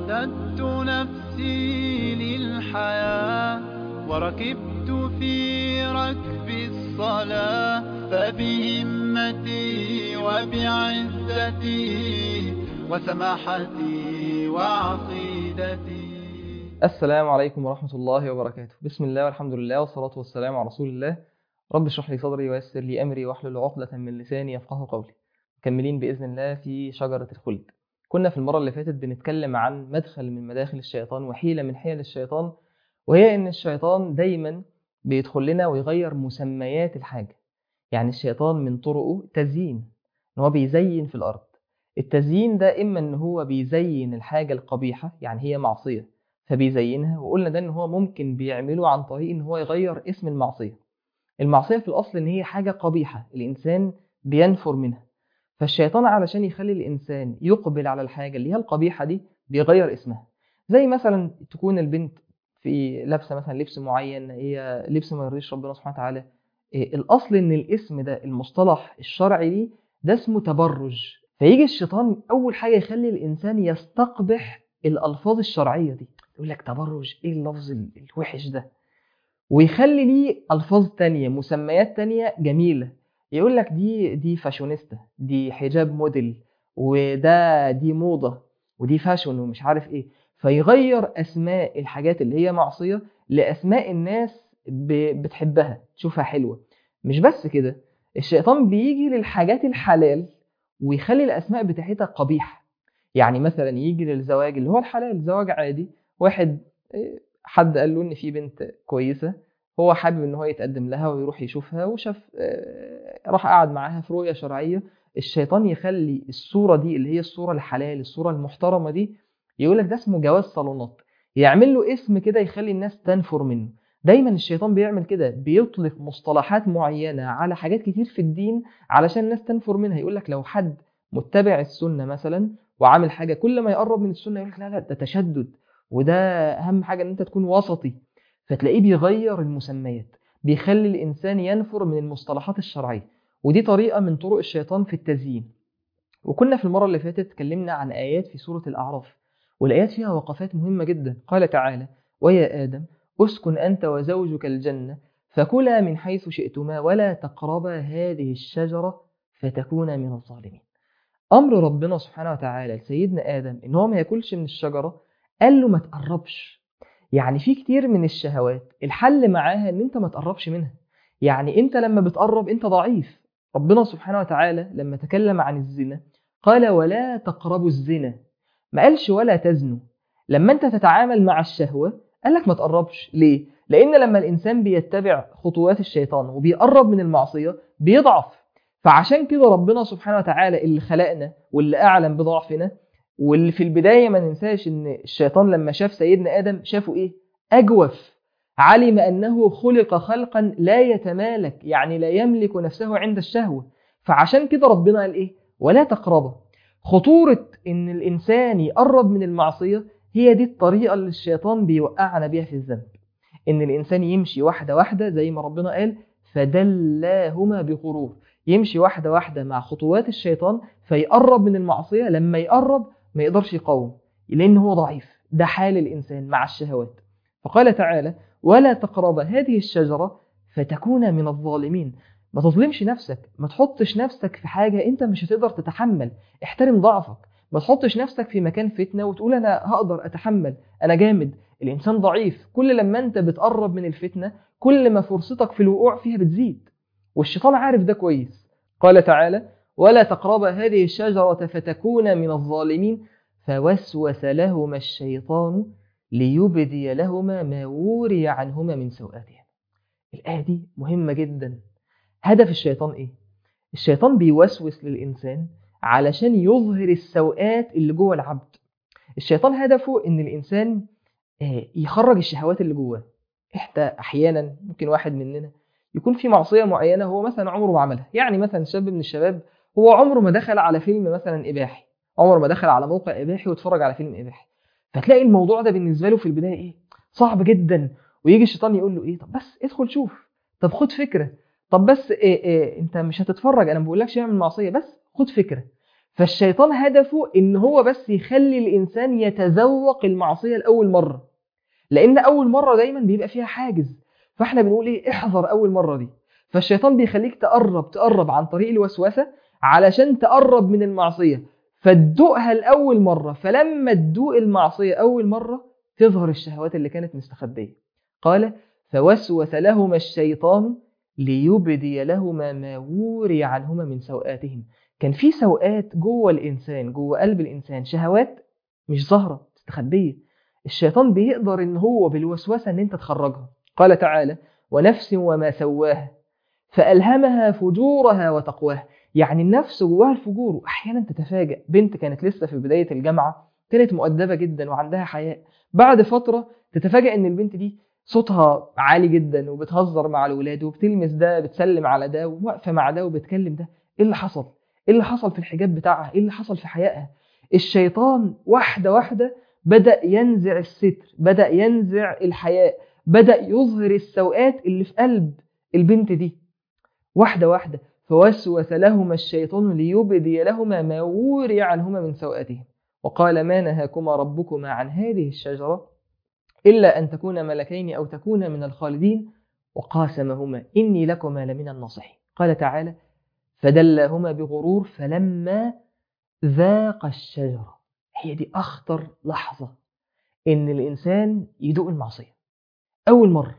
أعددت نفسي للحياة وركبت في ركب الصلاة فبهمتي وبعزتي وسماحتي وعقيدتي السلام عليكم ورحمة الله وبركاته بسم الله والحمد لله والصلاة والسلام على رسول الله رب اشرح لي صدري ويسر لي أمري واحلل عقدة من لساني يفقه قولي مكملين بإذن الله في شجرة الخلد كنا في المرة اللي فاتت بنتكلم عن مدخل من مداخل الشيطان وحيلة من حيل الشيطان وهي إن الشيطان دايما بيدخل لنا ويغير مسميات الحاجة يعني الشيطان من طرقه تزيين إن هو بيزين في الأرض التزيين ده إما إن هو بيزين الحاجة القبيحة يعني هي معصية فبيزينها وقلنا ده إن هو ممكن بيعمله عن طريق إن هو يغير اسم المعصية المعصية في الأصل إن هي حاجة قبيحة الإنسان بينفر منها فالشيطان علشان يخلي الإنسان يقبل على الحاجة اللي هي القبيحة دي بيغير اسمها زي مثلا تكون البنت في لابسة مثلا لبس معين هي لبس ما يرضيش ربنا سبحانه وتعالى إيه، الأصل إن الاسم ده المصطلح الشرعي ليه ده اسمه تبرج فيجي الشيطان أول حاجة يخلي الإنسان يستقبح الألفاظ الشرعية دي يقول لك تبرج إيه اللفظ ال- الوحش ده ويخلي ليه ألفاظ تانية مسميات تانية جميلة يقول لك دي دي فاشونيستا دي حجاب موديل وده دي موضة ودي فاشون ومش عارف ايه فيغير اسماء الحاجات اللي هي معصية لاسماء الناس ب- بتحبها تشوفها حلوة مش بس كده الشيطان بيجي للحاجات الحلال ويخلي الاسماء بتاعتها قبيحة يعني مثلا يجي للزواج اللي هو الحلال زواج عادي واحد إيه، حد قال له ان في بنت كويسة هو حابب ان هو يتقدم لها ويروح يشوفها وشاف آه، راح قعد معاها في رؤية شرعية الشيطان يخلي الصورة دي اللي هي الصورة الحلال الصورة المحترمة دي يقول لك ده اسمه جواز صالونات يعمل له اسم كده يخلي الناس تنفر منه دايما الشيطان بيعمل كده بيطلق مصطلحات معينة على حاجات كتير في الدين علشان الناس تنفر منها يقول لك لو حد متبع السنة مثلا وعامل حاجة كل ما يقرب من السنة يقول لك لا لا ده تشدد وده أهم حاجة إن أنت تكون وسطي فتلاقيه بيغير المسميات بيخلي الإنسان ينفر من المصطلحات الشرعية ودي طريقة من طرق الشيطان في التزيين وكنا في المرة اللي فاتت اتكلمنا عن آيات في سورة الأعراف والآيات فيها وقفات مهمة جدا قال تعالى ويا آدم اسكن أنت وزوجك الجنة فكلا من حيث شئتما ولا تقربا هذه الشجرة فتكونا من الظالمين أمر ربنا سبحانه وتعالى لسيدنا آدم إن هو ما ياكلش من الشجرة قال له ما تقربش يعني في كتير من الشهوات الحل معاها ان انت ما تقربش منها يعني انت لما بتقرب انت ضعيف ربنا سبحانه وتعالى لما تكلم عن الزنا قال ولا تقربوا الزنا ما قالش ولا تزنوا لما انت تتعامل مع الشهوة قال لك ما تقربش ليه لان لما الانسان بيتبع خطوات الشيطان وبيقرب من المعصية بيضعف فعشان كده ربنا سبحانه وتعالى اللي خلقنا واللي اعلم بضعفنا واللي في البداية ما ننساش ان الشيطان لما شاف سيدنا آدم شافه ايه أجوف علم أنه خلق خلقا لا يتمالك يعني لا يملك نفسه عند الشهوة فعشان كده ربنا قال ايه ولا تقربه خطورة ان الانسان يقرب من المعصية هي دي الطريقة اللي الشيطان بيوقعنا بيها في الذنب ان الانسان يمشي واحدة واحدة زي ما ربنا قال فدلاهما بغرور يمشي واحدة واحدة مع خطوات الشيطان فيقرب من المعصية لما يقرب ما يقدرش يقاوم لأن هو ضعيف ده حال الإنسان مع الشهوات فقال تعالى ولا تقرب هذه الشجرة فتكون من الظالمين ما تظلمش نفسك ما تحطش نفسك في حاجة انت مش هتقدر تتحمل احترم ضعفك ما تحطش نفسك في مكان فتنة وتقول انا هقدر اتحمل انا جامد الانسان ضعيف كل لما انت بتقرب من الفتنة كل ما فرصتك في الوقوع فيها بتزيد والشيطان عارف ده كويس قال تعالى ولا تقرب هذه الشجرة فتكون من الظالمين فوسوس لهما الشيطان ليبدي لهما ما وري عنهما من سوآتهما الآية دي مهمة جدا هدف الشيطان إيه؟ الشيطان بيوسوس للإنسان علشان يظهر السوءات اللي جوه العبد الشيطان هدفه إن الإنسان آه، يخرج الشهوات اللي جواه إحدى أحيانا ممكن واحد مننا يكون في معصية معينة هو مثلا عمره ما عملها يعني مثلا شاب من الشباب هو عمره ما دخل على فيلم مثلا إباحي عمره ما دخل على موقع إباحي واتفرج على فيلم إباحي فتلاقي الموضوع ده بالنسبة له في البداية إيه صعب جدا ويجي الشيطان يقول له إيه طب بس ادخل شوف طب خد فكرة طب بس إيه إيه انت مش هتتفرج انا ما بقولكش اعمل معصيه بس خد فكره فالشيطان هدفه ان هو بس يخلي الانسان يتذوق المعصيه لاول مره لان اول مره دايما بيبقى فيها حاجز فاحنا بنقول ايه احذر اول مره دي فالشيطان بيخليك تقرب تقرب عن طريق الوسوسه علشان تقرب من المعصيه فتدوقها لاول مره فلما تدوق المعصيه اول مره تظهر الشهوات اللي كانت مستخبيه قال فوسوس لهما الشيطان ليبدي لهما ما وري عنهما من سوآتهم كان في سوءات جوه الانسان جوه قلب الانسان شهوات مش ظاهره مستخبيه الشيطان بيقدر ان هو بالوسوسه ان انت تخرجها قال تعالى ونفس وما سواها فالهمها فجورها وتقواها يعني النفس جواها الفجور واحيانا تتفاجأ بنت كانت لسه في بدايه الجامعه كانت مؤدبه جدا وعندها حياء بعد فتره تتفاجأ ان البنت دي صوتها عالي جدا وبتهزر مع الولاد وبتلمس ده بتسلم على ده وواقفه مع ده وبتكلم ده ايه اللي حصل ايه اللي حصل في الحجاب بتاعها ايه اللي حصل في حيائها الشيطان واحده واحده بدا ينزع الستر بدا ينزع الحياء بدا يظهر السوءات اللي في قلب البنت دي واحده واحده فوسوس لهما الشيطان ليبدي لهما ما وري عنهما من سوءاتهم وقال ما نهاكما ربكما عن هذه الشجره الا ان تكونا ملكين او تكونا من الخالدين وقاسمهما اني لكما لمن الناصحين قال تعالى فدلاهما بغرور فلما ذاق الشجرة هي دي أخطر لحظة إن الإنسان يدوق المعصية أول مرة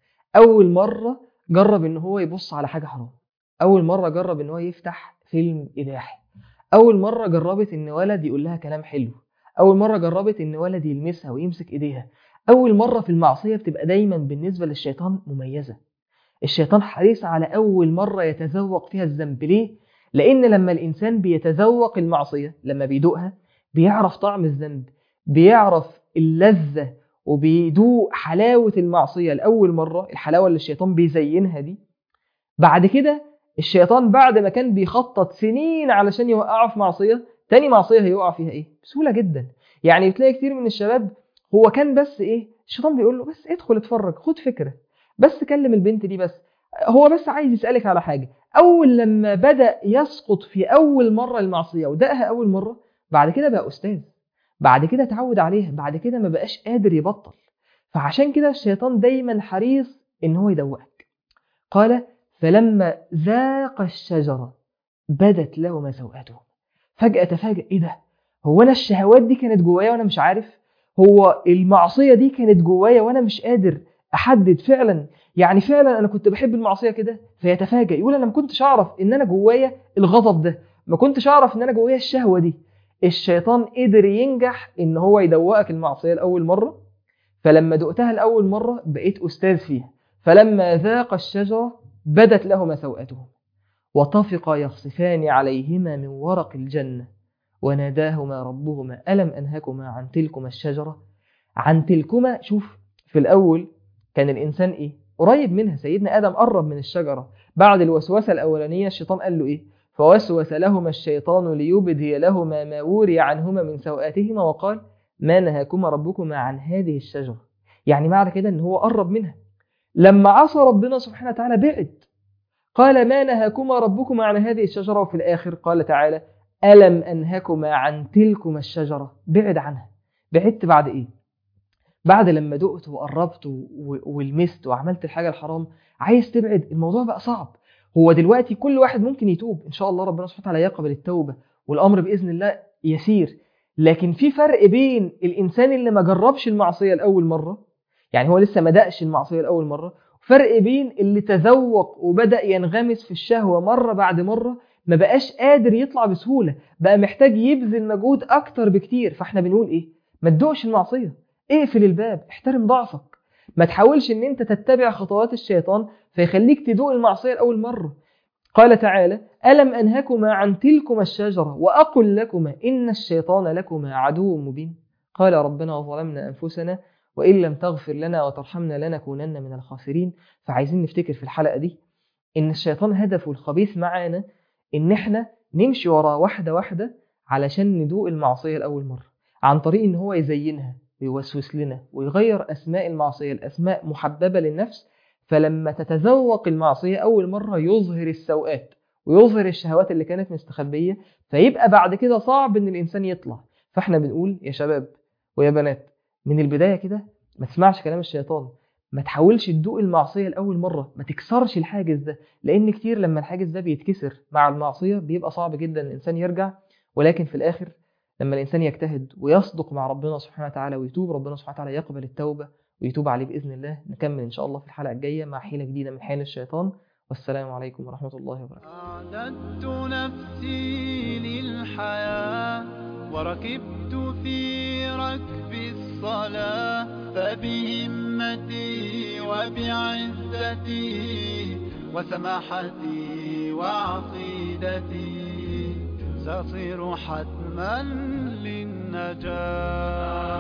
أول مرة جرب إن هو يبص على حاجة حرام أول مرة جرب إن هو يفتح فيلم إباحي أول مرة جربت إن ولد يقول لها كلام حلو أول مرة جربت إن ولد يلمسها ويمسك إيديها أول مرة في المعصية بتبقى دايما بالنسبة للشيطان مميزة الشيطان حريص على أول مرة يتذوق فيها الذنب ليه؟ لأن لما الإنسان بيتذوق المعصية لما بيدوقها بيعرف طعم الذنب بيعرف اللذة وبيدوق حلاوة المعصية لأول مرة الحلاوة اللي الشيطان بيزينها دي بعد كده الشيطان بعد ما كان بيخطط سنين علشان يوقعه في معصية تاني معصية هيوقع فيها إيه؟ بسهولة جدا يعني بتلاقي كتير من الشباب هو كان بس إيه؟ الشيطان بيقول له بس ادخل اتفرج خد فكرة بس كلم البنت دي بس هو بس عايز يسألك على حاجة أول لما بدأ يسقط في أول مرة المعصية ودقها أول مرة بعد كده بقى أستاذ بعد كده اتعود عليها بعد كده ما بقاش قادر يبطل فعشان كده الشيطان دايما حريص إن هو يدوقك قال فلما ذاق الشجرة بدت لهما سوءاتهم فجأة تفاجأ إيه ده هو أنا الشهوات دي كانت جوايا وأنا مش عارف هو المعصية دي كانت جوايا وأنا مش قادر احدد فعلا يعني فعلا انا كنت بحب المعصيه كده فيتفاجئ يقول انا ما كنتش اعرف ان انا جوايا الغضب ده ما كنتش اعرف ان انا جوايا الشهوه دي الشيطان قدر ينجح ان هو يدوقك المعصيه لاول مره فلما دقتها لاول مره بقيت استاذ فيها فلما ذاق الشجره بدت لهما سوءتهم وطفقا يخصفان عليهما من ورق الجنه وناداهما ربهما الم انهكما عن تلكما الشجره عن تلكما شوف في الاول كان الإنسان إيه؟ قريب منها سيدنا آدم قرب من الشجرة بعد الوسوسة الأولانية الشيطان قال له إيه؟ فوسوس لهما الشيطان ليبدي لهما ما وري عنهما من سوآتهما وقال ما نهاكما ربكما عن هذه الشجرة يعني معنى كده إن هو قرب منها لما عصى ربنا سبحانه وتعالى بعد قال ما نهاكما ربكما عن هذه الشجرة وفي الآخر قال تعالى ألم أنهكما عن تلكما الشجرة بعد عنها بعدت بعد إيه بعد لما دقت وقربت ولمست وعملت الحاجة الحرام عايز تبعد الموضوع بقى صعب هو دلوقتي كل واحد ممكن يتوب إن شاء الله ربنا سبحانه وتعالى يقبل التوبة والأمر بإذن الله يسير لكن في فرق بين الإنسان اللي ما جربش المعصية لأول مرة يعني هو لسه ما دقش المعصية لأول مرة فرق بين اللي تذوق وبدأ ينغمس في الشهوة مرة بعد مرة ما بقاش قادر يطلع بسهولة بقى محتاج يبذل مجهود أكتر بكتير فاحنا بنقول إيه ما تدوقش المعصية اقفل الباب احترم ضعفك ما تحاولش ان انت تتبع خطوات الشيطان فيخليك تدوق المعصية لأول مرة قال تعالى ألم أنهكما عن تلكما الشجرة وأقل لكما إن الشيطان لكما عدو مبين قال ربنا ظلمنا أنفسنا وإن لم تغفر لنا وترحمنا لنكونن من الخاسرين فعايزين نفتكر في الحلقة دي إن الشيطان هدفه الخبيث معانا إن إحنا نمشي وراه واحدة واحدة علشان ندوق المعصية لأول مرة عن طريق إن هو يزينها ويوسوس لنا ويغير أسماء المعصية الأسماء محببة للنفس فلما تتذوق المعصية أول مرة يظهر السوءات ويظهر الشهوات اللي كانت مستخبية فيبقى بعد كده صعب ان الانسان يطلع فاحنا بنقول يا شباب ويا بنات من البداية كده ما تسمعش كلام الشيطان ما تحاولش تدوق المعصية لأول مرة ما تكسرش الحاجز ده لأن كتير لما الحاجز ده بيتكسر مع المعصية بيبقى صعب جدا الإنسان يرجع ولكن في الآخر لما الإنسان يجتهد ويصدق مع ربنا سبحانه وتعالى ويتوب ربنا سبحانه وتعالى يقبل التوبة ويتوب عليه بإذن الله نكمل إن شاء الله في الحلقة الجاية مع حيلة جديدة من حيل الشيطان والسلام عليكم ورحمة الله وبركاته أعددت نفسي للحياة وركبت في ركب الصلاة فبهمتي وبعزتي وسماحتي وعقيدتي سأصير حتما للنجاة